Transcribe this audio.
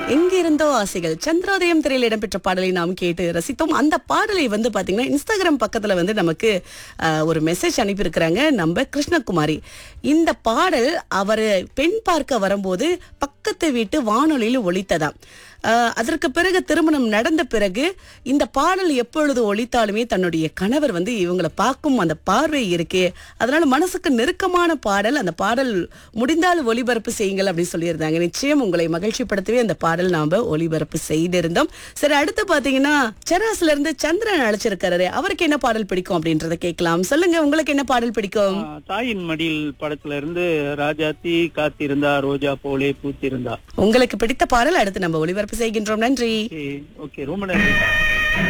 எங்கிருந்தோ ஆசைகள் சந்திரோதயம் திரையில் இடம்பெற்ற பாடலை நாம் கேட்டு ரசித்தோம் அந்த பாடலை வந்து பாத்தீங்கன்னா இன்ஸ்டாகிராம் பக்கத்துல வந்து நமக்கு அஹ், ஒரு மெசேஜ் அனுப்பியிருக்கிறாங்க நம்ம கிருஷ்ணகுமாரி இந்த பாடல் அவர் பெண் பார்க்க வரும்போது பக்கத்து வீட்டு வானொலியில் ஒலித்ததாம் அஹ், அதற்கு பிறகு திருமணம் நடந்த பிறகு இந்த பாடல் எப்பொழுது ஒலித்தாலுமே தன்னுடைய கணவர் வந்து இவங்களை பார்க்கும் அந்த பார்வை இருக்கே அதனால மனசுக்கு நெருக்கமான பாடல் அந்த பாடல் முடிந்தால் ஒளிபரப்பு செய்யுங்கள் அப்படின்னு சொல்லியிருந்தாங்க நிச்சயம் உங்களை மகிழ்ச்சிப்படுத்தவே அந்த பாடல் நாம ஒளிபரப்பு செய்திருந்தோம் சரி அடுத்து பாத்தீங்கன்னா செராஸ்ல இருந்து சந்திரன் அழைச்சிருக்காரு அவருக்கு என்ன பாடல் பிடிக்கும் அப்படின்றத கேட்கலாம் சொல்லுங்க உங்களுக்கு என்ன பாடல் பிடிக்கும் ஆ, தாயின் மடியில் படத்துல இருந்து ராஜாத்தி காத்திருந்தா ரோஜா போலே பூத்திருந்தா உங்களுக்கு பிடித்த பாடல் அடுத்து நம்ம ஒளிபரப்பு செய்கின்றோம் நன்றி ஓகே ஓகே ரொம்ப நன்றி